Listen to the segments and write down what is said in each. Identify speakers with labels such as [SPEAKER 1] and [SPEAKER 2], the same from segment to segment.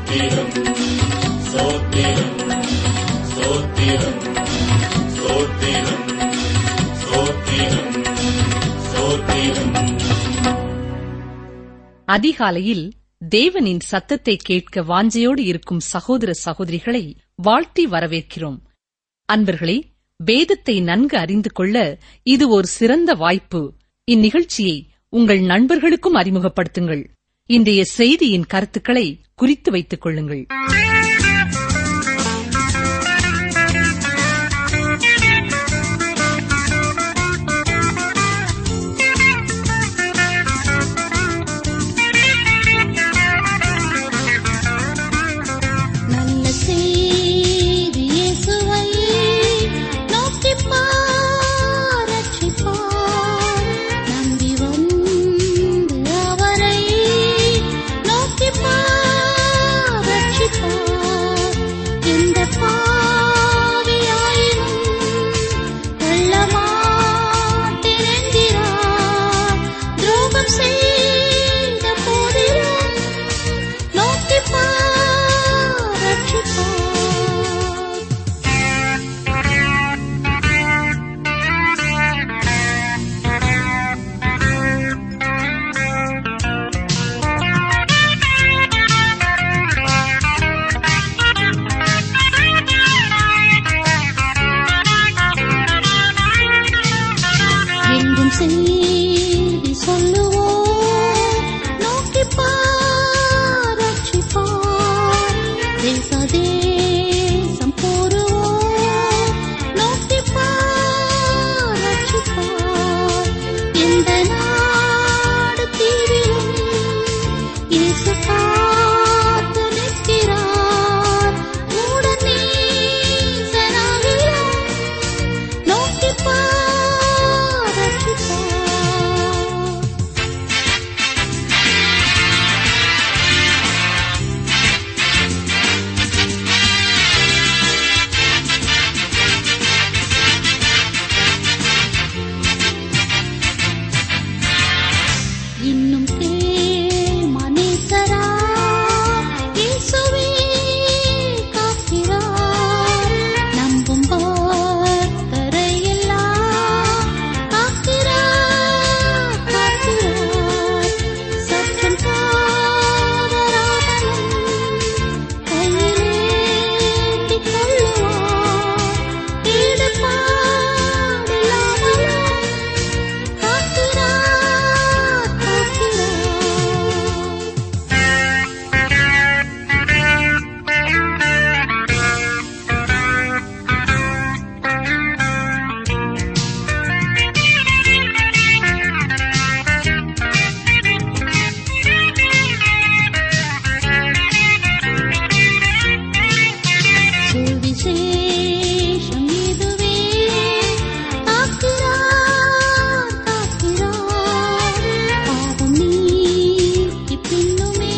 [SPEAKER 1] சோத்திரம் சோத்திரம் சோத்திரம் சோத்திரம் சோத்திரம் சோத்திரம்
[SPEAKER 2] அதிகாலையில் தேவனின் சத்தத்தை கேட்க வாஞ்சையோடு இருக்கும் சகோதர சகோதரிகளை வாழ்த்தி வரவேற்கிறோம் அன்பர்களே வேதத்தை நன்கு அறிந்து கொள்ள இது ஒரு சிறந்த வாய்ப்பு இந்நிகழ்ச்சியை உங்கள் நண்பர்களுக்கும் அறிமுகப்படுத்துங்கள் இன்றைய செய்தியின் கருத்துக்களை குறித்து வைத்துக் கொள்ளுங்கள்
[SPEAKER 3] நல்ல செய்தி இயேசுவை நோக்கிப் பார், ரட்சிப்பார். நம்பி வந்து அவரை நோக்கிப் பார், ரட்சிப்பார். எந்த பாவியாயினும் கொள்ளமாட்டேன் என்கிறார். துரோகம் செய்த போதிலும் நோக்கிப் பார், ரட்சிப்பார். எங்கும் செய்தி சொல்லுவோம் நோக்கிப் பார், ரட்சிப்பார். தேச தேசம் கூறுவோம் நோக்கிப் பார், ரட்சிப்பார். எந்த நாடு தீவிலும் இயேசு காத்து நிற்கிறார். மூடர் நேசனாகிறார். நோக்கிப் பார், ரட்சிப்பார். இன்னும் கேள் மனேசரா இயேசுவே காக்கிறார் நம்பும் பக்தரை எல்லாம் காக்கிறார் காக்கிறார் சற்றும் காதராமலும் கையிலேந்திக் கொள்ளுவார் ஈடுபாடில்லாமலும் காக்கிறார் காக்கிறார் சுவிசேஷம் இதுவே காக்கிறார் காக்கிறார் பாவம் நீக்கி பின்னுமே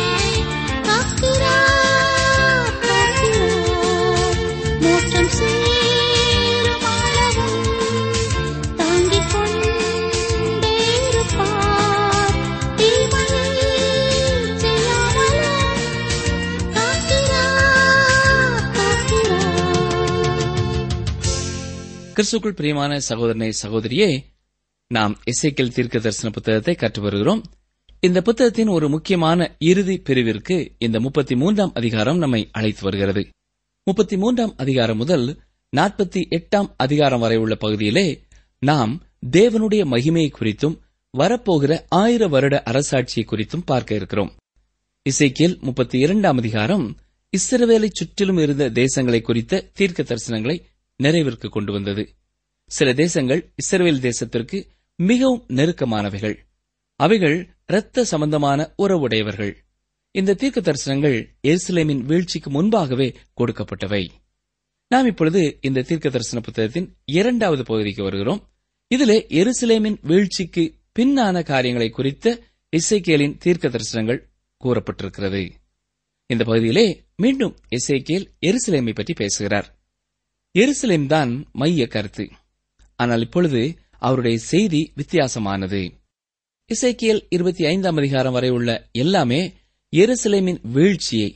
[SPEAKER 3] காக்கிறார் காக்கிறார் மோட்சம் சேரும் அளவும் தாங்கிக் கொண்டே இருப்பார் தீமையை செய்யாமலும் காக்கிறார் காக்கிறார்
[SPEAKER 4] கிறிஸ்துக்குள் பிரியமான சகோதரனை சகோதரியே நாம் இசைக்கல் தீர்க்க தரிசன புத்தகத்தை கற்று வருகிறோம் இந்த புத்தகத்தின் ஒரு முக்கியமான இறுதி பிரிவிற்கு இந்த முப்பத்தி மூன்றாம் அதிகாரம் நம்மை அழைத்து வருகிறது முப்பத்தி மூன்றாம் அதிகாரம் முதல் நாற்பத்தி எட்டாம் அதிகாரம் வரை உள்ள பகுதியிலே நாம் தேவனுடைய மகிமையை குறித்தும் வரப்போகிற ஆயிர வருட அரசாட்சியை குறித்தும் பார்க்க இருக்கிறோம் இசைக்கியல் முப்பத்தி இரண்டாம் அதிகாரம் இஸ்ரவேலை சுற்றிலும் இருந்த தேசங்களை குறித்த தீர்க்க தரிசனங்களை நிறைவிற்கு கொண்டு வந்தது சில தேசங்கள் இஸ்ரவேல் தேசத்திற்கு மிகவும் நெருக்கமானவைகள் அவைகள் இரத்த சம்பந்தமான உறவுடையவர்கள் இந்த தீர்க்க தரிசனங்கள் எருசலேமின் வீழ்ச்சிக்கு முன்பாகவே கொடுக்கப்பட்டவை நாம் இப்பொழுது இந்த தீர்க்க தரிசன புத்தகத்தின் இரண்டாவது பகுதிக்கு வருகிறோம் இதிலே எருசலேமின் வீழ்ச்சிக்கு பின்னான காரியங்களை குறித்த இசைக்கேலின் தீர்க்க தரிசனங்கள் கூறப்பட்டிருக்கிறது இந்த பகுதியிலே மீண்டும் இசைக்கேல் எருசலேமை பற்றி பேசுகிறார் எருசலேம் தான் மைய கருத்து ஆனால் இப்பொழுது அவருடைய செய்தி வித்தியாசமானது இசைக்கியல் இருபத்தி ஐந்தாம் அதிகாரம் வரை உள்ள எல்லாமே எருசலேமின் வீழ்ச்சியை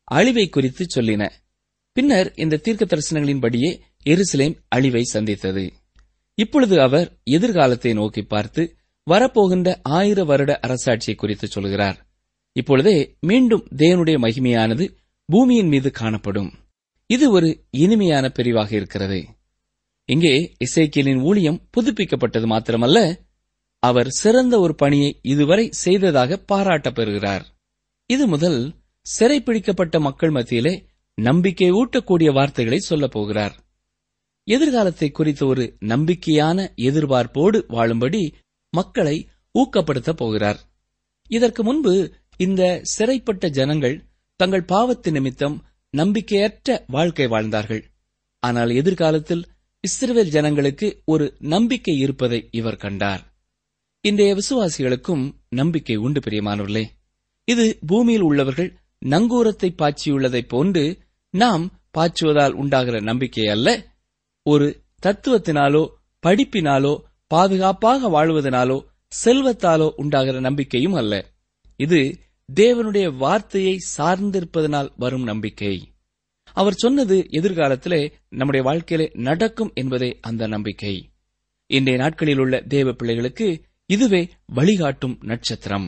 [SPEAKER 4] அழிவை குறித்து சொல்லின பின்னர் இந்த தீர்க்க தரிசனங்களின்படியே எருசலேம் அழிவை சந்தித்தது இப்பொழுது அவர் எதிர்காலத்தை நோக்கி பார்த்து வரப்போகின்ற ஆயிர வருட அரசாட்சியை குறித்து சொல்கிறார் இப்பொழுதே மீண்டும் தேவனுடைய மகிமையானது பூமியின் மீது காணப்படும் இது ஒரு இனிமையான பிரிவாக இருக்கிறது இங்கே இசைக்கியலின் ஊழியம் புதுப்பிக்கப்பட்டது மாத்திரமல்ல அவர் சிறந்த ஒரு பணியை இதுவரை செய்ததாக பாராட்டப் பெறுகிறார் இது முதல் சிறைப்பிடிக்கப்பட்ட மக்கள் மத்தியிலே நம்பிக்கை ஊட்டக்கூடிய வார்த்தைகளை சொல்லப் போகிறார் எதிர்காலத்தை குறித்த ஒரு நம்பிக்கையான எதிர்பார்ப்போடு வாழும்படி மக்களை ஊக்கப்படுத்தப் போகிறார் இதற்கு முன்பு இந்த சிறைப்பட்ட ஜனங்கள் தங்கள் பாவத்து நிமித்தம் நம்பிக்கையற்ற வாழ்க்கை வாழ்ந்தார்கள் ஆனால் எதிர்காலத்தில் இஸ்ரவேல் ஜனங்களுக்கு ஒரு நம்பிக்கை இருப்பதை இவர் கண்டார் இன்றைய விசுவாசிகளுக்கும் நம்பிக்கை உண்டு பிரியமானவர்களே இது பூமியில் உள்ளவர்கள் நங்கூரத்தை பாய்ச்சியுள்ளதைப் போன்று நாம் பாய்ச்சுவதால் உண்டாகிற நம்பிக்கை அல்ல ஒரு தத்துவத்தினாலோ படிப்பினாலோ பாதுகாப்பாக வாழ்வதனாலோ செல்வத்தாலோ உண்டாகிற நம்பிக்கையும் அல்ல இது தேவனுடைய வார்த்தையை சார்ந்திருப்பதனால் வரும் நம்பிக்கை அவர் சொன்னது எதிர்காலத்திலே நம்முடைய வாழ்க்கையிலே நடக்கும் என்பதே அந்த நம்பிக்கை இன்றைய நாட்களில் உள்ள தேவ பிள்ளைகளுக்கு இதுவே வழிகாட்டும் நட்சத்திரம்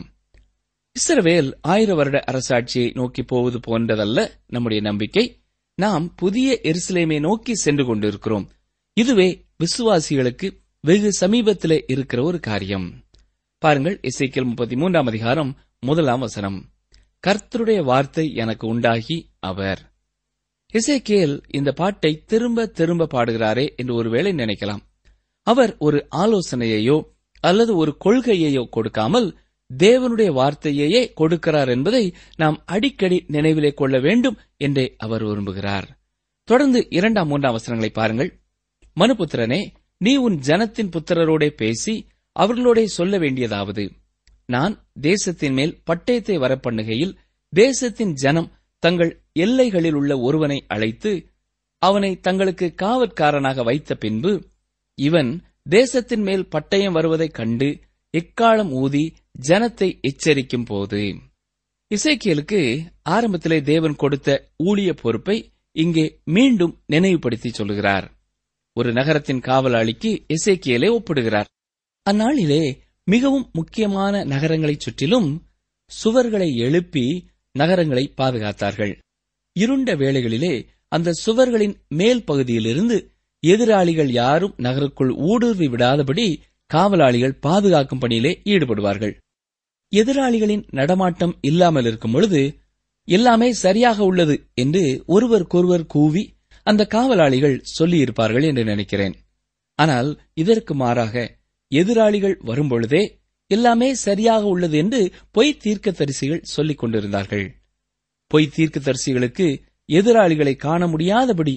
[SPEAKER 4] இஸ்ரவேல் ஆயிர வருட அரசாட்சியை நோக்கி போவது போன்றதல்ல நம்முடைய நம்பிக்கை நாம் புதிய எருசலேமை நோக்கி சென்று கொண்டிருக்கிறோம் இதுவே விசுவாசிகளுக்கு வெகு சமீபத்திலே இருக்கிற ஒரு காரியம் பாருங்கள் இசைக்கல் முப்பத்தி மூன்றாம் அதிகாரம் முதலாம் வசனம் கர்த்தருடைய வார்த்தை எனக்கு உண்டாகி அவர் இசைக்கேல் இந்த பாட்டை திரும்ப திரும்ப பாடுகிறாரே என்று ஒருவேளை நினைக்கலாம் அவர் ஒரு ஆலோசனையையோ அல்லது ஒரு கொள்கையையோ கொடுக்காமல் தேவனுடைய வார்த்தையையே கொடுக்கிறார் என்பதை நாம் அடிக்கடி நினைவிலே கொள்ள வேண்டும் என்றே அவர் விரும்புகிறார் தொடர்ந்து இரண்டாம் மூன்றாம் வசனங்களை பாருங்கள் மனுபுத்திரனே நீ உன் ஜனத்தின் புத்திரரோடே பேசி அவர்களோடே சொல்ல வேண்டியதாவது நான் தேசத்தின் மேல் பட்டயத்தை வரப்பண்ணுகையில் தேசத்தின் ஜனம் தங்கள் எல்லைகளில் உள்ள ஒருவனை அழைத்து அவனை தங்களுக்கு காவற்காரனாக வைத்த பின்பு இவன் தேசத்தின் மேல் பட்டயம் வருவதைக் கண்டு எக்காலம் ஊதி ஜனத்தை எச்சரிக்கும் போது இசைக்கியலுக்கு ஆரம்பத்திலே தேவன் கொடுத்த ஊழிய பொறுப்பை இங்கே மீண்டும் நினைவுபடுத்தி சொல்லுகிறார் ஒரு நகரத்தின் காவலாளிக்கு இசைக்கியலை ஒப்பிடுகிறார் அந்நாளிலே மிகவும் முக்கியமான நகரங்களைச் சுற்றிலும் சுவர்களை எழுப்பி நகரங்களை பாதுகாத்தார்கள் இருண்ட வேளைகளிலே அந்த சுவர்களின் மேல் பகுதியிலிருந்து எதிராளிகள் யாரும் நகருக்குள் ஊடுருவி விடாதபடி காவலாளிகள் பாதுகாக்கும் பணியிலே ஈடுபடுவார்கள் எதிராளிகளின் நடமாட்டம் இல்லாமல் இருக்கும் பொழுது எல்லாமே சரியாக உள்ளது என்று ஒருவருக்கொருவர் கூவி அந்த காவலாளிகள் சொல்லியிருப்பார்கள் என்று நினைக்கிறேன் ஆனால் இதற்கு மாறாக எதிராளிகள் வரும்பொழுதே எல்லாமே சரியாக உள்ளது என்று பொய் தீர்க்கதரிசிகள் சொல்லிக் கொண்டிருந்தார்கள் பொய் தீர்க்கதரிசிகளுக்கு எதிராளிகளை காண முடியாதபடி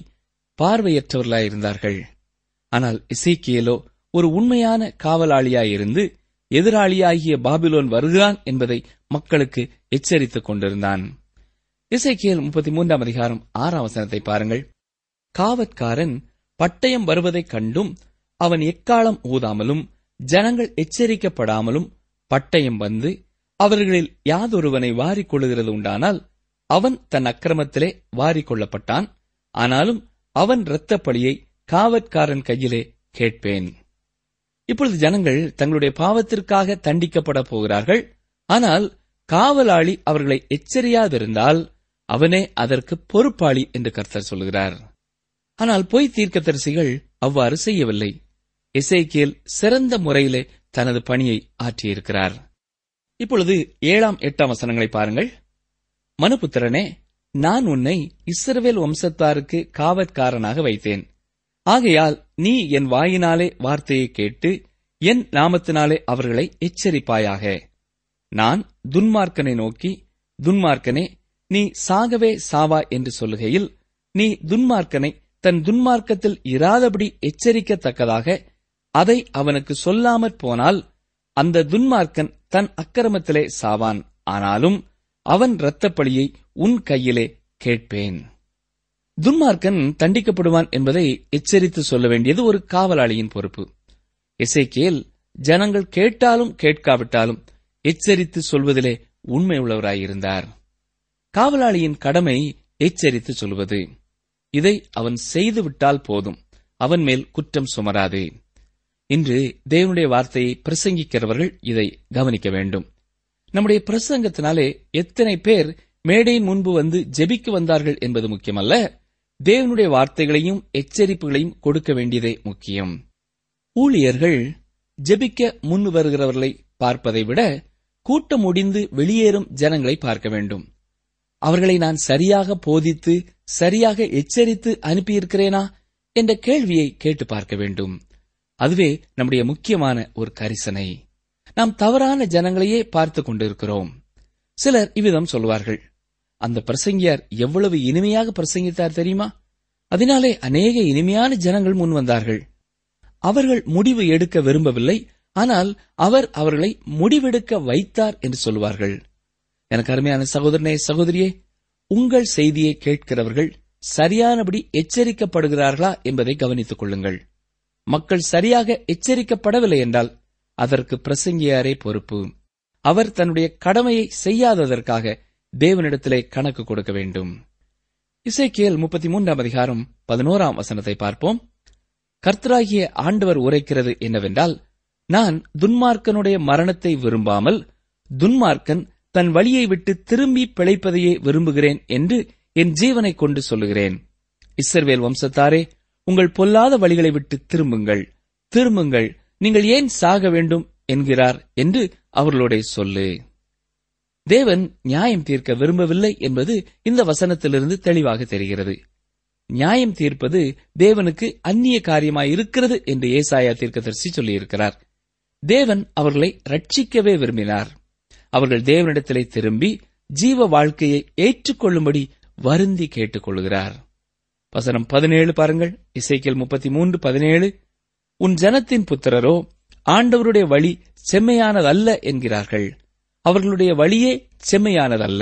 [SPEAKER 4] பார்வையற்றவர்களாயிருந்தார்கள் ஆனால் இசைக்கியலோ ஒரு உண்மையான காவலாளியாயிருந்து எதிராளியாகிய பாபிலோன் வருகிறான் என்பதை மக்களுக்கு எச்சரித்துக் கொண்டிருந்தான் இசைக்கியல் முப்பத்தி மூன்றாம் அதிகாரம் ஆறாம் வசனத்தை பாருங்கள் காவற்காரன் பட்டயம் வருவதைக் கண்டும் அவன் எக்காலம் ஊதாமலும் ஜனங்கள் எச்சரிக்கப்படாமலும் பட்டயம் வந்து அவர்களில் யாதொருவனை வாரிக் கொள்ளுகிறது உண்டானால் அவன் தன் அக்கிரமத்திலே வாரிக் கொள்ளப்பட்டான் ஆனாலும் அவன் இரத்தப்பழியை காவற்காரன் கையிலே கேட்பேன் இப்பொழுது ஜனங்கள் தங்களுடைய பாவத்திற்காக தண்டிக்கப்பட போகிறார்கள் ஆனால் காவலாளி அவர்களை எச்சரியாதிருந்தால் அவனே அதற்கு பொறுப்பாளி என்று கர்த்தர் சொல்கிறார் ஆனால் பொய் தீர்க்கதரிசிகள் அவ்வாறு செய்யவில்லை இசைக்கியல் சிறந்த முறையிலே தனது பணியை ஆற்றியிருக்கிறார் இப்பொழுது ஏழாம் எட்டாம் வசனங்களை பாருங்கள் மனுபுத்திரனே நான் உன்னை இஸ்ரவேல் வம்சத்தாருக்கு காவற்காரனாக வைத்தேன் ஆகையால் நீ என் வாயினாலே வார்த்தையை கேட்டு என் நாமத்தினாலே அவர்களை எச்சரிப்பாயாக நான் துன்மார்க்கனை நோக்கி துன்மார்க்கனே நீ சாகவே சாவா என்று சொல்லுகையில் நீ துன்மார்க்கனை தன் துன்மார்க்கத்தில் இராதபடி எச்சரிக்கத்தக்கதாக அதை அவனுக்கு சொல்லாமற் போனால் அந்த துன்மார்க்கன் தன் அக்கிரமத்திலே சாவான் ஆனாலும் அவன் இரத்தப்பழியை உன் கையிலே கேட்பேன் துன்மார்க்கன் தண்டிக்கப்படுவான் என்பதை எச்சரித்து சொல்ல வேண்டியது ஒரு காவலாளியின் பொறுப்பு எசேக்கியேல் ஜனங்கள் கேட்டாலும் கேட்காவிட்டாலும் எச்சரித்து சொல்வதிலே உண்மை உள்ளவராயிருந்தார் காவலாளியின் கடமை எச்சரித்து சொல்வது இதை அவன் செய்துவிட்டால் போதும் அவன் மேல் குற்றம் சுமராது இன்று தேவனுடைய வார்த்தையை பிரசங்கிக்கிறவர்கள் இதை கவனிக்க வேண்டும் நம்முடைய பிரசங்கத்தினாலே எத்தனை பேர் மேடையின் முன்பு வந்து ஜெபிக்க வந்தார்கள் என்பது முக்கியமல்ல தேவனுடைய வார்த்தைகளையும் எச்சரிப்புகளையும் கொடுக்க வேண்டியதே முக்கியம் ஊழியர்கள் ஜெபிக்க முன் வருகிறவர்களை பார்ப்பதை விட கூட்டம் முடிந்து வெளியேறும் ஜனங்களை பார்க்க வேண்டும் அவர்களை நான் சரியாக போதித்து சரியாக எச்சரித்து அனுப்பியிருக்கிறேனா என்ற கேள்வியை கேட்டு பார்க்க வேண்டும் அதுவே நம்முடைய முக்கியமான ஒரு கரிசனை நாம் தவறான ஜனங்களையே பார்த்து கொண்டிருக்கிறோம் சிலர் இவ்விதம் சொல்வார்கள் அந்த பிரசங்கியார் எவ்வளவு இனிமையாக பிரசங்கித்தார் தெரியுமா அதனாலே அநேக இனிமையான ஜனங்கள் முன் வந்தார்கள் அவர்கள் முடிவு எடுக்க விரும்பவில்லை ஆனால் அவர் அவர்களை முடிவெடுக்க வைத்தார் என்று சொல்வார்கள் எனக்கு அருமையான சகோதரனே சகோதரியே உங்கள் செய்தியை கேட்கிறவர்கள் சரியானபடி எச்சரிக்கப்படுகிறார்களா என்பதை கவனித்துக் கொள்ளுங்கள் மக்கள் சரியாக எச்சரிக்கப்படவில்லை என்றால் அதற்கு பிரசங்கியாரே பொறுப்பு அவர் தன்னுடைய கடமையை செய்யாததற்காக தேவனிடத்திலே கணக்கு கொடுக்க வேண்டும் இசைக்கியல் முப்பத்தி மூன்றாம் அதிகாரம் பதினோராம் வசனத்தை பார்ப்போம் கர்த்தராகிய ஆண்டவர் உரைக்கிறது என்னவென்றால் நான் துன்மார்க்கனுடைய மரணத்தை விரும்பாமல் துன்மார்க்கன் தன் வழியை விட்டு திரும்பி பிழைப்பதையே விரும்புகிறேன் என்று என் ஜீவனை கொண்டு சொல்லுகிறேன் இஸ்ரவேல் வம்சத்தாரே உங்கள் பொல்லாத வழிகளை விட்டு திரும்புங்கள் திரும்புங்கள் நீங்கள் ஏன் சாக வேண்டும் என்கிறார் என்று அவர்களோட சொல்லு தேவன் நியாயம் தீர்க்க விரும்பவில்லை என்பது இந்த வசனத்திலிருந்து தெளிவாக தெரிகிறது நியாயம் தீர்ப்பது தேவனுக்கு அந்நிய காரியமாய் இருக்கிறது என்று ஏசாயா தீர்க்கதரிசி சொல்லியிருக்கிறார் தேவன் அவர்களை ரட்சிக்கவே விரும்பினார் அவர்கள் தேவனிடத்திலே திரும்பி ஜீவ வாழ்க்கையை ஏற்றுக்கொள்ளும்படி வருந்தி கேட்டுக்கொள்கிறார் வசனம் பதினேழு பாருங்கள் இசைக்கியல் முப்பத்தி மூன்று பதினேழு உன் ஜனத்தின் புத்திரரோ ஆண்டவருடைய வழி செம்மையானதல்ல என்கிறார்கள் அவர்களுடைய வழியே செம்மையானதல்ல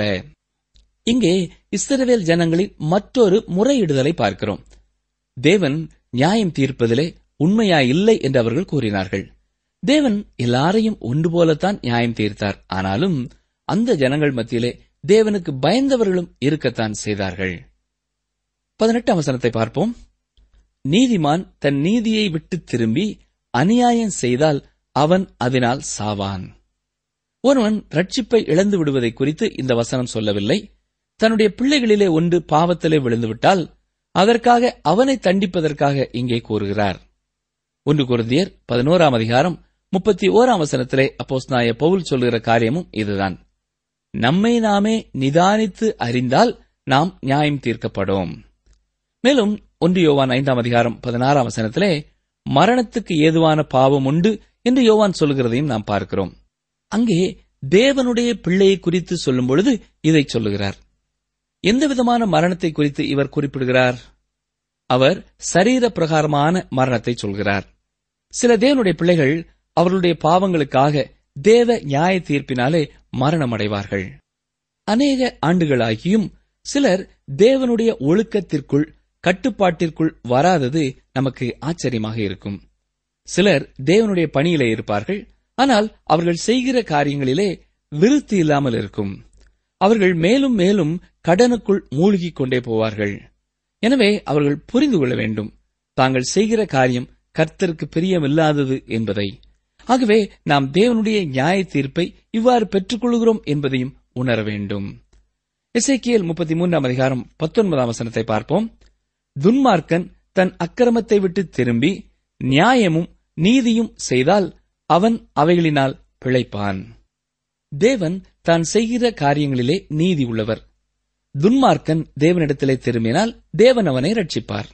[SPEAKER 4] இங்கே இஸ்ரவேல் ஜனங்களின் மற்றொரு முறையிடுதலை பார்க்கிறோம் தேவன் நியாயம் தீர்ப்பதிலே உண்மையாயில்லை என்று அவர்கள் கூறினார்கள் தேவன் எல்லாரையும் ஒன்று போலத்தான் நியாயம் தீர்த்தார் ஆனாலும் அந்த ஜனங்கள் மத்தியிலே தேவனுக்கு பயந்தவர்களும் இருக்கத்தான் செய்தார்கள் பதினெட்டாம் வசனத்தை பார்ப்போம் நீதிமான் தன் நீதியை விட்டு திரும்பி அநியாயம் செய்தால் அவன் அதனால் சாவான் ஒருவன் ரட்சிப்பை இழந்து விடுவதை குறித்து இந்த வசனம் சொல்லவில்லை தன்னுடைய பிள்ளைகளிலே ஒன்று பாவத்திலே விழுந்துவிட்டால் அதற்காக அவனை தண்டிப்பதற்காக இங்கே கூறுகிறார் ஒன்று குருந்தியர் பதினோராம் அதிகாரம் முப்பத்தி ஓராம் வசனத்திலே அப்போஸ்நாய பவுல் சொல்லுகிற காரியமும் இதுதான் நம்மை நாமே நிதானித்து அறிந்தால் நாம் நியாயம் தீர்க்கப்படும் மேலும் ஒன்று யோவான் ஐந்தாம் அதிகாரம் பதினாறாம் வசனத்திலே மரணத்துக்கு ஏதுவான பாவம் உண்டு என்று யோவான் சொல்லுகிறதையும் நாம் பார்க்கிறோம் அங்கே தேவனுடைய பிள்ளையை குறித்து சொல்லும் பொழுது இதை சொல்லுகிறார் எந்த விதமான மரணத்தை குறித்து இவர் குறிப்பிடுகிறார் அவர் சரீர பிரகாரமான மரணத்தை சொல்கிறார் சில தேவனுடைய பிள்ளைகள் அவர்களுடைய பாவங்களுக்காக தேவ நியாய தீர்ப்பினாலே மரணமடைவார்கள் அநேக ஆண்டுகளாகியும் சிலர் தேவனுடைய ஒழுக்கத்திற்குள் கட்டுப்பாட்டிற்குள் வராதது நமக்கு ஆச்சரியமாக இருக்கும் சிலர் தேவனுடைய பணியிலே இருப்பார்கள் ஆனால் அவர்கள் செய்கிற காரியங்களிலே விருத்தி இல்லாமல் இருக்கும் அவர்கள் மேலும் மேலும் கடனுக்குள் மூழ்கிக் கொண்டே போவார்கள் எனவே அவர்கள் புரிந்து கொள்ள வேண்டும் தாங்கள் செய்கிற காரியம் கர்த்தருக்கு பிரியமில்லாதது என்பதை ஆகவே நாம் தேவனுடைய நியாய தீர்ப்பை இவ்வாறு பெற்றுக்கொள்கிறோம் என்பதையும் உணர வேண்டும் எசேக்கியேல் முப்பத்தி மூன்றாம் அதிகாரம் பத்தொன்பதாம் வசனத்தை பார்ப்போம் துன்மார்க்கன் தன் அக்கிரமத்தை விட்டு திரும்பி நியாயமும் நீதியும் செய்தால் அவன் அவைகளினால் பிழைப்பான் தேவன் தான் செய்கிற காரியங்களிலே நீதி உள்ளவர் துன்மார்க்கன் தேவனிடத்திலே திரும்பினால் தேவன் அவனை ரட்சிப்பார்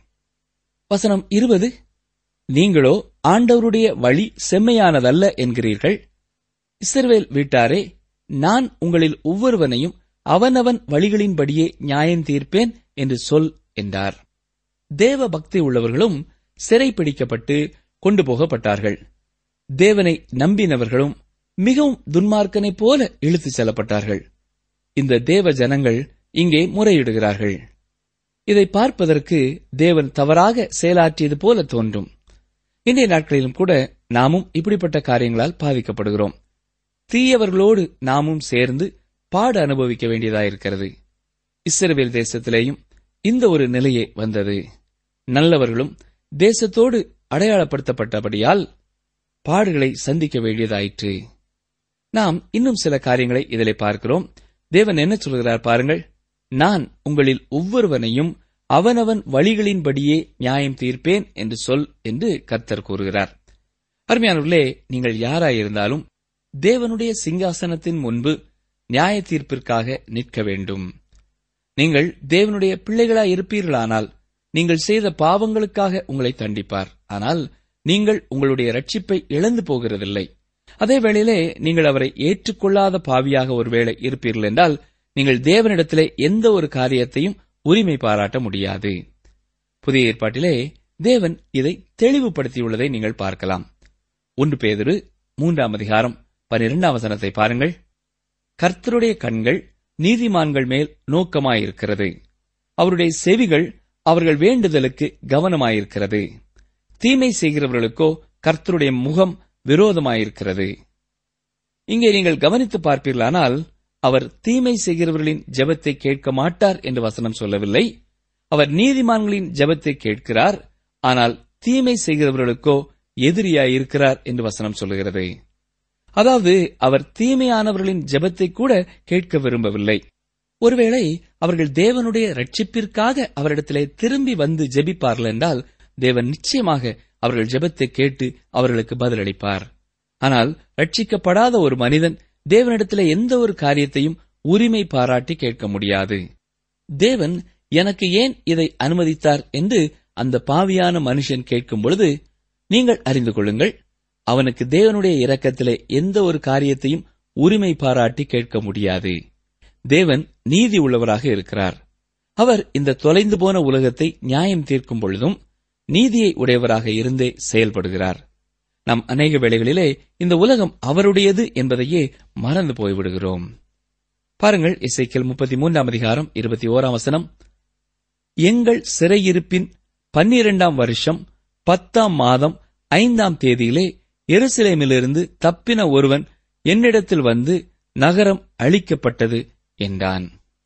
[SPEAKER 4] வசனம் இருபது நீங்களோ ஆண்டவருடைய வழி செம்மையானதல்ல என்கிறீர்கள் இஸ்ரவேல் வீட்டாரே நான் உங்களில் ஒவ்வொருவனையும் அவனவன் வழிகளின்படியே நியாயம் தீர்ப்பேன் என்று சொல் என்றார் தேவ பக்தி உள்ளவர்களும் சிறைப்பிடிக்கப்பட்டு கொண்டு போகப்பட்டார்கள் தேவனை நம்பினவர்களும் மிகவும் துன்மார்க்கனைப் போல இழுத்துச் செல்லப்பட்டார்கள் இந்த தேவ ஜனங்கள் இங்கே முறையிடுகிறார்கள் இதை பார்ப்பதற்கு தேவன் தவறாக செயலாற்றியது போல தோன்றும் இன்றைய நாட்களிலும் கூட நாமும் இப்படிப்பட்ட காரியங்களால் பாதிக்கப்படுகிறோம் தீயவர்களோடு நாமும் சேர்ந்து பாடு அனுபவிக்க வேண்டியதாயிருக்கிறது இஸ்ரவேல் தேசத்திலேயும் இந்த ஒரு நிலையே வந்தது நல்லவர்களும் தேசத்தோடு அடையாளப்படுத்தப்பட்டபடியால் பாடுகளை சந்திக்க வேண்டியதாயிற்று நாம் இன்னும் சில காரியங்களை இதிலே பார்க்கிறோம் தேவன் என்ன சொல்கிறார் பாருங்கள் நான் உங்களில் ஒவ்வொருவனையும் அவனவன் வழிகளின்படியே நியாயம் தீர்ப்பேன் என்று சொல் என்று கர்த்தர் கூறுகிறார் அருமையானவர்களே நீங்கள் யாராயிருந்தாலும் தேவனுடைய சிங்காசனத்தின் முன்பு நியாய தீர்ப்பிற்காக நிற்க வேண்டும் நீங்கள் தேவனுடைய பிள்ளைகளாய் இருப்பீர்களானால் நீங்கள் செய்த பாவங்களுக்காக உங்களை தண்டிப்பார் ஆனால் நீங்கள் உங்களுடைய ரட்சிப்பை இழந்து போகிறதில்லை அதே வேளையிலே நீங்கள் அவரை ஏற்றுக்கொள்ளாத பாவியாக ஒருவேளை இருப்பீர்கள் என்றால் நீங்கள் தேவனிடத்திலே எந்த ஒரு காரியத்தையும் உரிமை பாராட்ட முடியாது புதிய ஏற்பாட்டிலே தேவன் இதை தெளிவுபடுத்தியுள்ளதை நீங்கள் பார்க்கலாம் ஒன்று பேதுரு மூன்றாம் அதிகாரம் பனிரெண்டாம் வசனத்தை பாருங்கள் கர்த்தருடைய கண்கள் நீதிமான்கள் மேல் நோக்கமாயிருக்கிறது அவருடைய செவிகள் அவர்கள் வேண்டுதலுக்கு கவனமாயிருக்கிறது தீமை செய்கிறவர்களுக்கோ கர்த்தருடைய முகம் விரோதமாயிருக்கிறது இங்கே நீங்கள் கவனித்து பார்ப்பீர்களானால் அவர் தீமை செய்கிறவர்களின் ஜெபத்தை கேட்க மாட்டார் என்று வசனம் சொல்லவில்லை அவர் நீதிமான்களின் ஜெபத்தை கேட்கிறார் ஆனால் தீமை செய்கிறவர்களுக்கோ எதிரியாயிருக்கிறார் என்று வசனம் சொல்லுகிறது அதாவது அவர் தீமையானவர்களின் ஜெபத்தை கூட கேட்க விரும்பவில்லை ஒருவேளை அவர்கள் தேவனுடைய ரட்சிப்பிற்காக அவரிடத்திலே திரும்பி வந்து ஜெபிப்பார்கள் என்றால் தேவன் நிச்சயமாக அவர்கள் ஜெபத்தை கேட்டு அவர்களுக்கு பதிலளிப்பார் ஆனால் ரட்சிக்கப்படாத ஒரு மனிதன் தேவனிடத்திலே எந்த ஒரு காரியத்தையும் உரிமை பாராட்டி கேட்க முடியாது தேவன் எனக்கு ஏன் இதை அனுமதித்தார் என்று அந்த பாவியான மனுஷன் கேட்கும் பொழுது நீங்கள் அறிந்து கொள்ளுங்கள் அவனுக்கு தேவனுடைய இரக்கத்திலே எந்த ஒரு காரியத்தையும் உரிமை பாராட்டி கேட்க முடியாது தேவன் நீதி உள்ளவராக இருக்கிறார் அவர் இந்த தொலைந்து போன உலகத்தை நியாயம் தீர்க்கும் பொழுதும் நீதியை உடையவராக இருந்தே செயல்படுகிறார் நாம் அநேக வேளைகளிலே இந்த உலகம் அவருடையது என்பதையே மறந்து போய்விடுகிறோம் பாருங்கள் இசைக்கல் முப்பத்தி மூன்றாம் அதிகாரம் இருபத்தி ஓராம் வசனம் எங்கள் சிறையிருப்பின் பன்னிரண்டாம் வருஷம் பத்தாம் மாதம் ஐந்தாம் தேதியிலே எருசலேமிலிருந்து தப்பின ஒருவன் என்னிடத்தில் வந்து நகரம் அழிக்கப்பட்டது என்றான்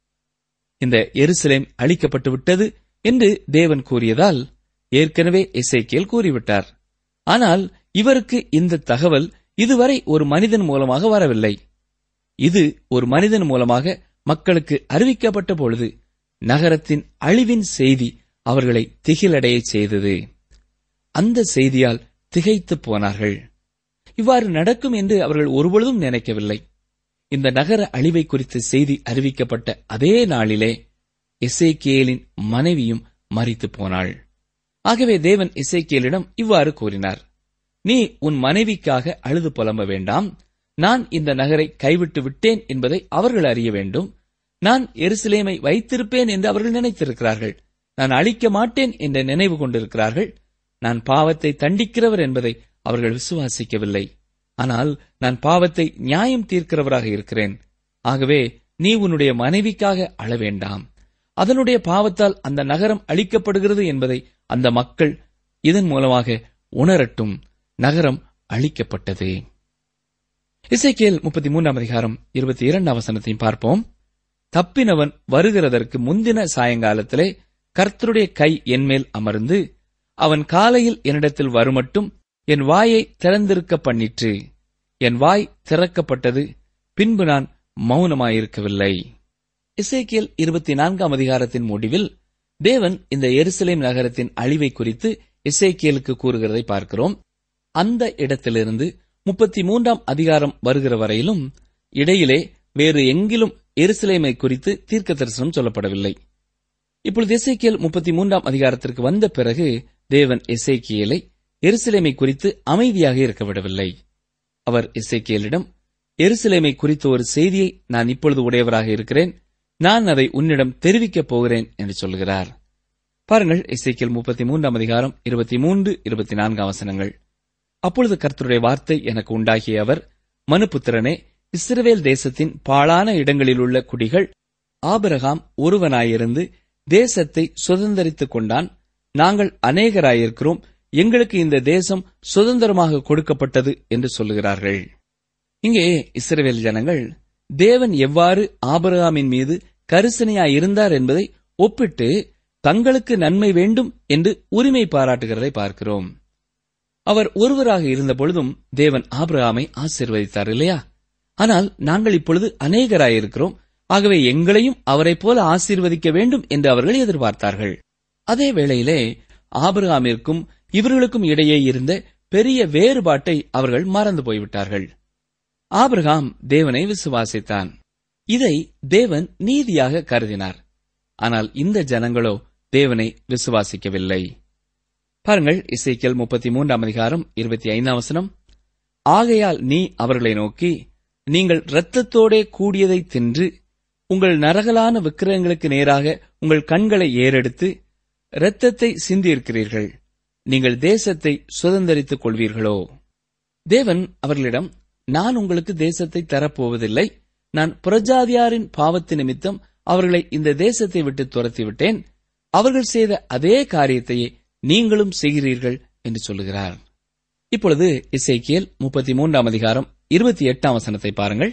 [SPEAKER 4] இந்த எருசலேம் அழிக்கப்பட்டு விட்டது என்று தேவன் கூறியதால் ஏற்கனவே எசேக்கியேல் கூறிவிட்டார் ஆனால் இவருக்கு இந்த தகவல் இதுவரை ஒரு மனிதன் மூலமாக வரவில்லை இது ஒரு மனிதன் மூலமாக மக்களுக்கு அறிவிக்கப்பட்ட பொழுது நகரத்தின் அழிவின் செய்தி அவர்களை திகிலடையச் செய்தது அந்த செய்தியால் திகைத்துப் போனார்கள் இவ்வாறு நடக்கும் என்று அவர்கள் ஒருபொழுதும் நினைக்கவில்லை இந்த நகர அழிவை குறித்த செய்தி அறிவிக்கப்பட்ட அதே நாளிலே எசேக்கியேலின் மனைவியும் மரித்து போனாள் ஆகவே தேவன் எசேக்கியேலிடம் இவ்வாறு கூறினார் நீ உன் மனைவிக்காக அழுது புலம்ப வேண்டாம் நான் இந்த நகரை கைவிட்டு விட்டேன் என்பதை அவர்கள் அறிய வேண்டும் நான் எருசலேமை வைத்திருப்பேன் என்று அவர்கள் நினைத்திருக்கிறார்கள் நான் அழிக்க மாட்டேன் என்ற நினைவு கொண்டிருக்கிறார்கள் நான் பாவத்தை தண்டிக்கிறவர் என்பதை அவர்கள் விசுவாசிக்கவில்லை ஆனால் நான் பாவத்தை நியாயம் தீர்க்கிறவராக இருக்கிறேன் ஆகவே நீ உன்னுடைய மனைவிக்காக அழ வேண்டாம் அதனுடைய பாவத்தால் அந்த நகரம் அழிக்கப்படுகிறது என்பதை அந்த மக்கள் இதன் மூலமாக உணரட்டும் நகரம் அழிக்கப்பட்டது இசைக்கேல் முப்பத்தி மூன்றாம் அதிகாரம் இருபத்தி இரண்டாம் வசனத்தையும் பார்ப்போம் தப்பினவன் வருகிறதற்கு முந்தின சாயங்காலத்திலே கர்த்தருடைய கை என்மேல் அமர்ந்து அவன் காலையில் என்னிடத்தில் வருமட்டும் என் வாயை திறந்திருக்க பண்ணிற்று என் வாய் திறக்கப்பட்டது பின்பு நான் மௌனமாயிருக்கவில்லை இசைக்கியல் இருபத்தி நான்காம் அதிகாரத்தின் முடிவில் தேவன் இந்த எருசலேம் நகரத்தின் அழிவை குறித்து இசைக்கியலுக்கு கூறுகிறதை பார்க்கிறோம் அந்த இடத்திலிருந்து முப்பத்தி மூன்றாம் அதிகாரம் வருகிற வரையிலும் இடையிலே வேறு எங்கிலும் எருசலேமை குறித்து தீர்க்க தரிசனம் சொல்லப்படவில்லை இப்பொழுது எசேக்கியல் முப்பத்தி மூன்றாம் அதிகாரத்திற்கு வந்த பிறகு தேவன் எசேக்கியலை எருசலேமை குறித்து அமைதியாக இருக்க விடவில்லை அவர் எசேக்கியலிடம் எருசலேமை குறித்த ஒரு செய்தியை நான் இப்பொழுது உடையவராக இருக்கிறேன் நான் அதை உன்னிடம் தெரிவிக்கப் போகிறேன் என்று சொல்கிறார் பாருங்கள் எசேக்கியல் முப்பத்தி மூன்றாம் அதிகாரம் இருபத்தி மூன்று இருபத்தி நான்காம் வசனங்கள் அப்பொழுது கர்த்தருடைய வார்த்தை எனக்கு உண்டாகிய அவர் மனுபுத்திரனே இஸ்ரவேல் தேசத்தின் பாழான இடங்களிலுள்ள குடிகள் ஆபிரகாம் ஒருவனாயிருந்து தேசத்தை சுதந்தரித்துக் கொண்டான் நாங்கள் அநேகராயிருக்கிறோம் எங்களுக்கு இந்த தேசம் சுதந்திரமாக கொடுக்கப்பட்டது என்று சொல்லுகிறார்கள் இங்கே இஸ்ரவேல் ஜனங்கள் தேவன் எவ்வாறு ஆபிரகாமின் மீது கரிசனையாயிருந்தார் என்பதை ஒப்பிட்டு தங்களுக்கு நன்மை வேண்டும் என்று உரிமை பாராட்டுகிறதை பார்க்கிறோம் அவர் ஒருவராக இருந்த பொழுதும் தேவன் ஆபிரகாமை ஆசீர்வதித்தார் இல்லையா ஆனால் நாங்கள் இப்பொழுது அநேகராயிருக்கிறோம் ஆகவே எங்களையும் அவரைப் போல ஆசீர்வதிக்க வேண்டும் என்று அவர்கள் எதிர்பார்த்தார்கள் அதே வேளையிலே ஆபிரகாமிற்கும் இவர்களுக்கும் இடையே இருந்த பெரிய வேறுபாட்டை அவர்கள் மறந்து போய்விட்டார்கள் ஆபிரகாம் தேவனை விசுவாசித்தான் இதை தேவன் நீதியாக கருதினார் ஆனால் இந்த ஜனங்களோ தேவனை விசுவாசிக்கவில்லை பாருங்கள் இசைக்கேல் முப்பத்தி மூன்றாம் அதிகாரம் இருபத்தி ஐந்தாம் வசனம் ஆகையால் நீ அவர்களை நோக்கி நீங்கள் இரத்தத்தோடே கூடியதை தின்று உங்கள் நரகலான விக்கிரகங்களுக்கு நேராக உங்கள் கண்களை ஏறெடுத்து இரத்தத்தை சிந்தியிருக்கிறீர்கள் நீங்கள் தேசத்தை சுதந்தரித்துக் கொள்வீர்களோ தேவன் அவர்களிடம் நான் உங்களுக்கு தேசத்தை தரப்போவதில்லை நான் புறஜாதியாரின் பாவத்து நிமித்தம் அவர்களை இந்த தேசத்தை விட்டு துரத்திவிட்டேன் அவர்கள் செய்த அதே காரியத்தையே நீங்களும் செய்கிறீர்கள் என்று சொல்லுகிறார் இப்பொழுது இசைக்கியல் முப்பத்தி மூன்றாம் அதிகாரம் இருபத்தி எட்டாம் வசனத்தை பாருங்கள்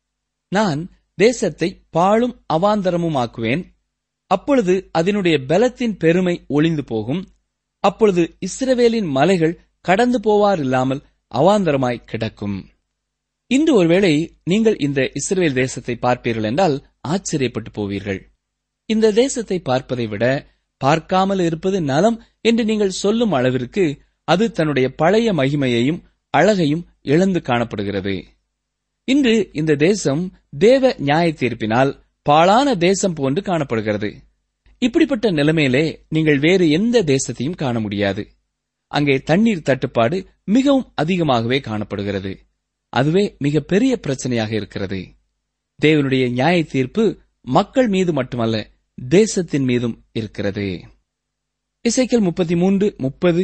[SPEAKER 4] நான் தேசத்தை பாழும் அவாந்தரமும் ஆக்குவேன் அப்பொழுது அதனுடைய பலத்தின் பெருமை ஒளிந்து போகும் அப்பொழுது இஸ்ரவேலின் மலைகள் கடந்து போவார் இல்லாமல் அவாந்தரமாய் கிடக்கும் இன்று ஒருவேளை நீங்கள் இந்த இஸ்ரேல் தேசத்தை பார்ப்பீர்கள் என்றால் ஆச்சரியப்பட்டு போவீர்கள் இந்த தேசத்தை பார்ப்பதை விட பார்க்காமல் இருப்பது நலம் என்று நீங்கள் சொல்லும் அளவிற்கு அது தன்னுடைய பழைய மகிமையையும் அழகையும் இழந்து காணப்படுகிறது இன்று இந்த தேசம் தேவ நியாய தீர்ப்பினால் பாழான தேசம் போன்று காணப்படுகிறது இப்படிப்பட்ட நிலைமையிலே நீங்கள் வேறு எந்த தேசத்தையும் காண முடியாது அங்கே தண்ணீர் தட்டுப்பாடு மிகவும் அதிகமாகவே காணப்படுகிறது அதுவே மிக பெரிய பிரச்சனையாக இருக்கிறது தேவனுடைய நியாய தீர்ப்பு மக்கள் மீது மட்டுமல்ல தேசத்தின் மீதும் இருக்கிறது இசைக்கல் முப்பத்தி மூன்று முப்பது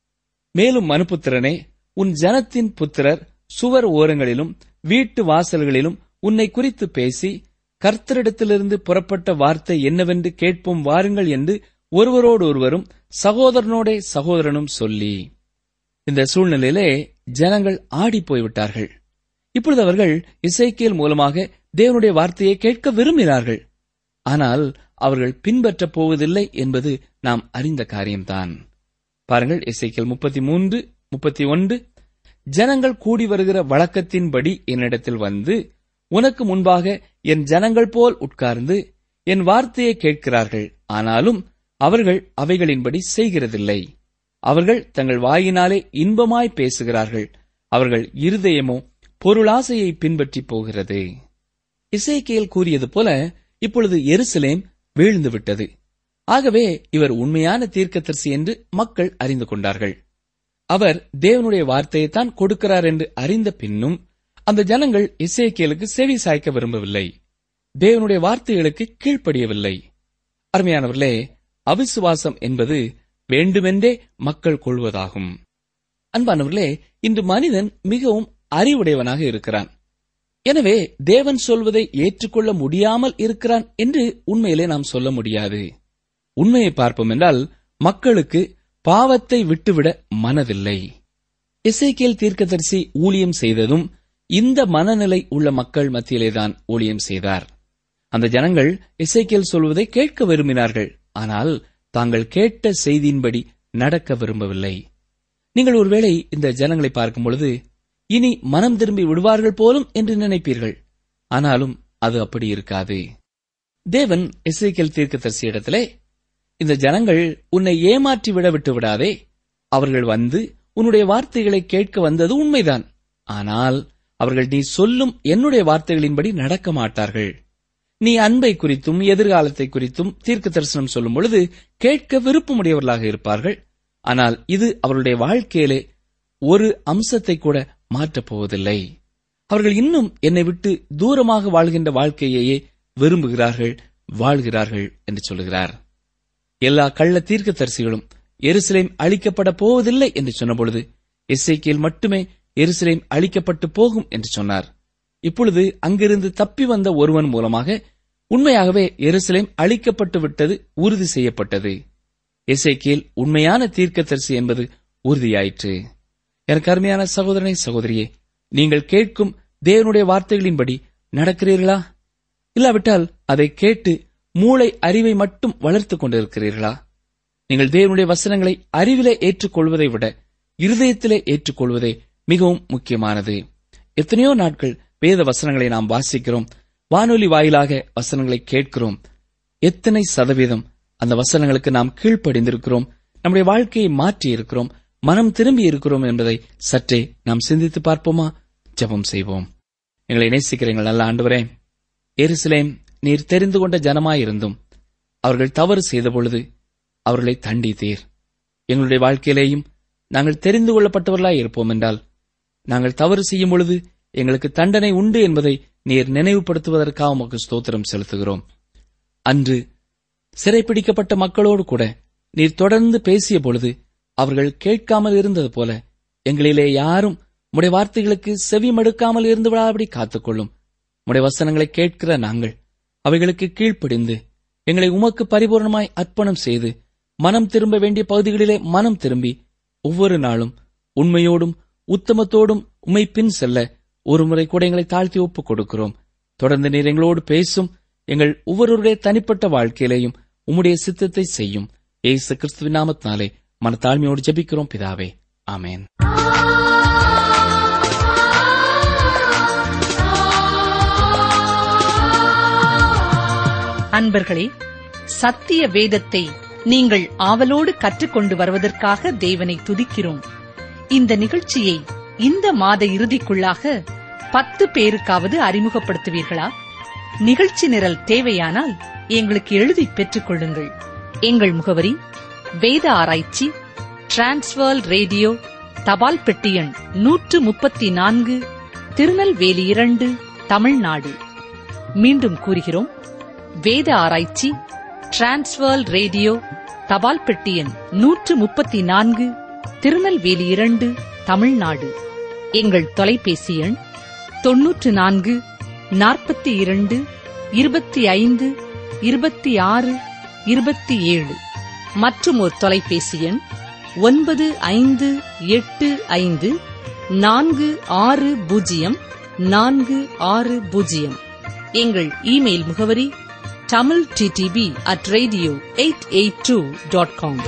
[SPEAKER 4] மேலும் மனுபுத்திரனே உன் ஜனத்தின் புத்திரர் சுவர் ஓரங்களிலும் வீட்டு வாசல்களிலும் உன்னை குறித்து பேசி கர்த்தரிடத்திலிருந்து புறப்பட்ட வார்த்தை என்னவென்று கேட்போம் வாருங்கள் என்று ஒருவரோடு ஒருவரும் சகோதரனோடே சகோதரனும் சொல்லி இந்த சூழ்நிலையிலே ஜனங்கள் ஆடி போய்விட்டார்கள் இப்பொழுது அவர்கள் இசைக்கியல் மூலமாக தேவனுடைய வார்த்தையை கேட்க விரும்பினார்கள் ஆனால் அவர்கள் பின்பற்றப் போவதில்லை என்பது நாம் அறிந்த காரியம்தான் பாருங்கள் இசைக்கியல் முப்பத்தி மூன்று முப்பத்தி ஒன்று ஜனங்கள் கூடி வருகிற வழக்கத்தின்படி என்னிடத்தில் வந்து உனக்கு முன்பாக என் ஜனங்கள் போல் உட்கார்ந்து என் வார்த்தையை கேட்கிறார்கள் ஆனாலும் அவர்கள் அவைகளின்படி செய்கிறதில்லை அவர்கள் தங்கள் வாயினாலே இன்பமாய் பேசுகிறார்கள் அவர்கள் இருதயமோ பொருளாசையை பின்பற்றி போகிறது இசைக்கியல் கூறியது போல இப்பொழுது எருசலேம் வீழ்ந்து விட்டது ஆகவே இவர் உண்மையான தீர்க்கதரிசி என்று மக்கள் அறிந்து கொண்டார்கள் அவர் தேவனுடைய வார்த்தையைத்தான் கொடுக்கிறார் என்று அறிந்த பின்னும் அந்த ஜனங்கள் இசைக்கியலுக்கு செவி சாய்க்க விரும்பவில்லை தேவனுடைய வார்த்தைகளுக்கு கீழ்ப்படியவில்லை அருமையானவர்களே அவிசுவாசம் என்பது வேண்டுமென்றே மக்கள் கொள்வதாகும் அன்பானவர்களே இன்று மனிதன் மிகவும் அறிவுடையவனாக இருக்கிறான் எனவே தேவன் சொல்வதை ஏற்றுக்கொள்ள முடியாமல் இருக்கிறான் என்று உண்மையிலே நாம் சொல்ல முடியாது உண்மையை பார்ப்போம் என்றால் மக்களுக்கு பாவத்தை விட்டுவிட மனதில்லை இசைக்கேல் தீர்க்கதரிசி ஊழியம் செய்ததும் இந்த மனநிலை உள்ள மக்கள் மத்தியிலேதான் ஊழியம் செய்தார் அந்த ஜனங்கள் இசைக்கேல் சொல்வதை கேட்க விரும்பினார்கள் ஆனால் தாங்கள் கேட்ட செய்தியின்படி நடக்க விரும்பவில்லை நீங்கள் ஒருவேளை இந்த ஜனங்களை பார்க்கும் பொழுது இனி மனம் திரும்பி விடுவார்கள் போலும் என்று நினைப்பீர்கள் ஆனாலும் அது அப்படி இருக்காது தேவன் இசைக்கேல் தீர்க்கதரிசியிடத்திலே இந்த ஜனங்கள் உன்னை ஏமாற்றி விட விட்டு விடாதே அவர்கள் வந்து உன்னுடைய வார்த்தைகளை கேட்க வந்தது உண்மைதான் ஆனால் அவர்கள் நீ சொல்லும் என்னுடைய வார்த்தைகளின்படி நடக்க மாட்டார்கள் நீ அன்பை குறித்தும் எதிர்காலத்தை குறித்தும் தீர்க்க தரிசனம் சொல்லும் பொழுது கேட்க விருப்பமுடையவர்களாக இருப்பார்கள் ஆனால் இது அவருடைய வாழ்க்கையிலே ஒரு அம்சத்தை கூட மாற்றப் போவதில்லை அவர்கள் இன்னும் என்னை விட்டு தூரமாக வாழ்கின்ற வாழ்க்கையையே விரும்புகிறார்கள் வாழ்கிறார்கள் என்று சொல்லுகிறார் எல்லா கள்ள தீர்க்கதரிசிகளும் எருசலேம் அழிக்கப்பட போவதில்லை என்று சொன்னபொழுது எஸ்ஐக்கியல் மட்டுமே எருசலேம் அழிக்கப்பட்டு போகும் என்று சொன்னார் இப்பொழுது அங்கிருந்து தப்பி வந்த ஒருவன் மூலமாக உண்மையாகவே எருசலேம் அழிக்கப்பட்டு விட்டது உறுதி செய்யப்பட்டது எசேக்கியேல் உண்மையான தீர்க்கதரிசி என்பது உறுதியாயிற்று எனக்கு அருமையான சகோதரனை சகோதரியே நீங்கள் கேட்கும் தேவனுடைய வார்த்தைகளின்படி நடக்கிறீர்களா இல்லாவிட்டால் அதை கேட்டு மூளை அறிவை மட்டும் வளர்த்துக் கொண்டிருக்கிறீர்களா நீங்கள் தேவனுடைய வசனங்களை அறிவிலே ஏற்றுக்கொள்வதை விட இருதயத்திலே ஏற்றுக்கொள்வதே மிகவும் முக்கியமானது எத்தனையோ நாட்கள் வேத வசனங்களை நாம் வாசிக்கிறோம் வானொலி வாயிலாக வசனங்களை கேட்கிறோம் எத்தனை சதவீதம் அந்த வசனங்களுக்கு நாம் கீழ்ப்படிந்திருக்கிறோம் நம்முடைய வாழ்க்கையை மாற்றி இருக்கிறோம் மனம் திரும்பி இருக்கிறோம் என்பதை சற்றே நாம் சிந்தித்து பார்ப்போமா ஜெபம் செய்வோம் எங்களை நேசிக்கிற எங்கள் நல்ல ஆண்டவரே எருசலேம் நீர் தெரிந்து கொண்ட ஜனமாயிருந்தும் அவர்கள் தவறு செய்த பொழுது அவர்களை தண்டித்தீர் எங்களுடைய வாழ்க்கையிலேயும் நாங்கள் தெரிந்து கொள்ளப்பட்டவர்களாய் இருப்போம் என்றால் நாங்கள் தவறு செய்யும் பொழுது எங்களுக்கு தண்டனை உண்டு என்பதை நீர் நினைவுபடுத்துவதற்காக உமக்கு ஸ்தோத்திரம் செலுத்துகிறோம் அன்று சிறைப்பிடிக்கப்பட்ட மக்களோடு கூட நீர் தொடர்ந்து பேசிய பொழுது அவர்கள் கேட்காமல் இருந்தது போல எங்களிலே யாரும் உடைய வார்த்தைகளுக்கு செவி மடுக்காமல் இருந்து விடாதபடி காத்துக்கொள்ளும் உடைய வசனங்களை கேட்கிற நாங்கள் அவைகளுக்கு கீழ்ப்படிந்து எங்களை உமக்கு பரிபூர்ணமாய் அர்ப்பணம் செய்து மனம் திரும்ப வேண்டிய பகுதிகளிலே மனம் திரும்பி ஒவ்வொரு நாளும் உண்மையோடும் உத்தமத்தோடும் உமை பின் செல்ல ஒருமுறை கூட எங்களை தாழ்த்தி ஒப்புக் கொடுக்கிறோம் தொடர்ந்து நீர் எங்களோடு பேசும் எங்கள் ஒவ்வொருவருடைய தனிப்பட்ட வாழ்க்கையிலேயும் உம்முடைய சித்தத்தை செய்யும் ஏசு கிறிஸ்துவின் நாமத்தினாலே மனத்தாழ்மையோடு ஜெபிக்கிறோம் பிதாவே ஆமென்
[SPEAKER 2] அன்பர்களே சத்திய வேதத்தை நீங்கள் ஆவலோடு கற்றுக்கொண்டு வருவதற்காக தேவனை துதிக்கிறோம் இந்த நிகழ்ச்சியை இந்த மாத இறுதிக்குள்ளாக பத்து பேருக்காவது அறிமுகப்படுத்துவீர்களா நிகழ்ச்சி நிரல் தேவையானால் எங்களுக்கு எழுதி பெற்றுக் கொள்ளுங்கள் எங்கள் முகவரி வேத ஆராய்ச்சி டிரான்ஸ்வர் ரேடியோ தபால் பெட்டி எண் நூற்று முப்பத்தி நான்கு திருநெல்வேலி இரண்டு தமிழ்நாடு மீண்டும் கூறுகிறோம் வேத ஆராய்ச்சி டிரான்ஸ்வர் ரேடியோ தபால் பெட்டி எண் நூற்று முப்பத்தி நான்கு திருநெல்வேலி இரண்டு தமிழ்நாடு எங்கள் தொலைபேசி எண் தொன்னூற்று நான்கு நாற்பத்தி இரண்டு இருபத்தி ஐந்து இருபத்தி ஆறு இருபத்தி ஏழு மற்றும் ஒரு தொலைபேசி எண் ஒன்பது ஐந்து எட்டு ஐந்து நான்கு ஆறு பூஜ்ஜியம் நான்கு ஆறு பூஜ்ஜியம் எங்கள் இமெயில் முகவரி Tamil TTB at radio eight eight two dot com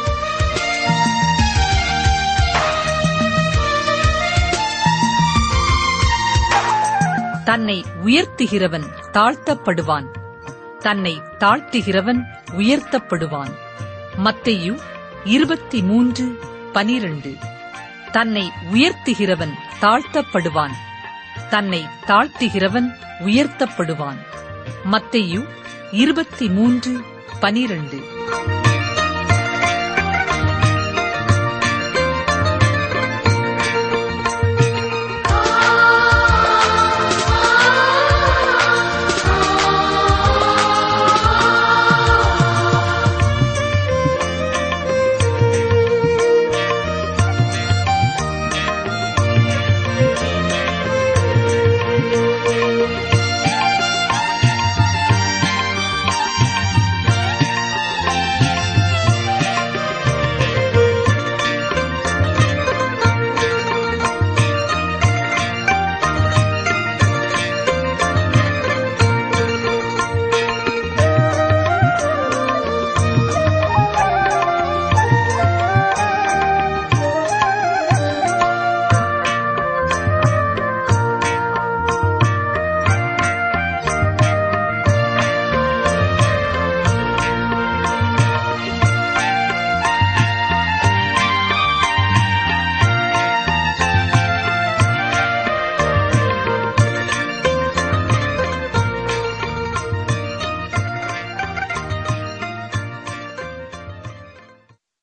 [SPEAKER 2] தன்னை உயர்த்துகிறவன் தாழ்த்தப்படுவான் தன்னை தாழ்த்துகிறவன் உயர்த்தப்படுவான் மத்தேயு இருபத்தி மூன்று பனிரண்டு தன்னை உயர்த்துகிறவன் தாழ்த்தப்படுவான் தன்னை தாழ்த்துகிறவன் உயர்த்தப்படுவான் மத்தேயு இருபத்தி மூன்று பனிரண்டு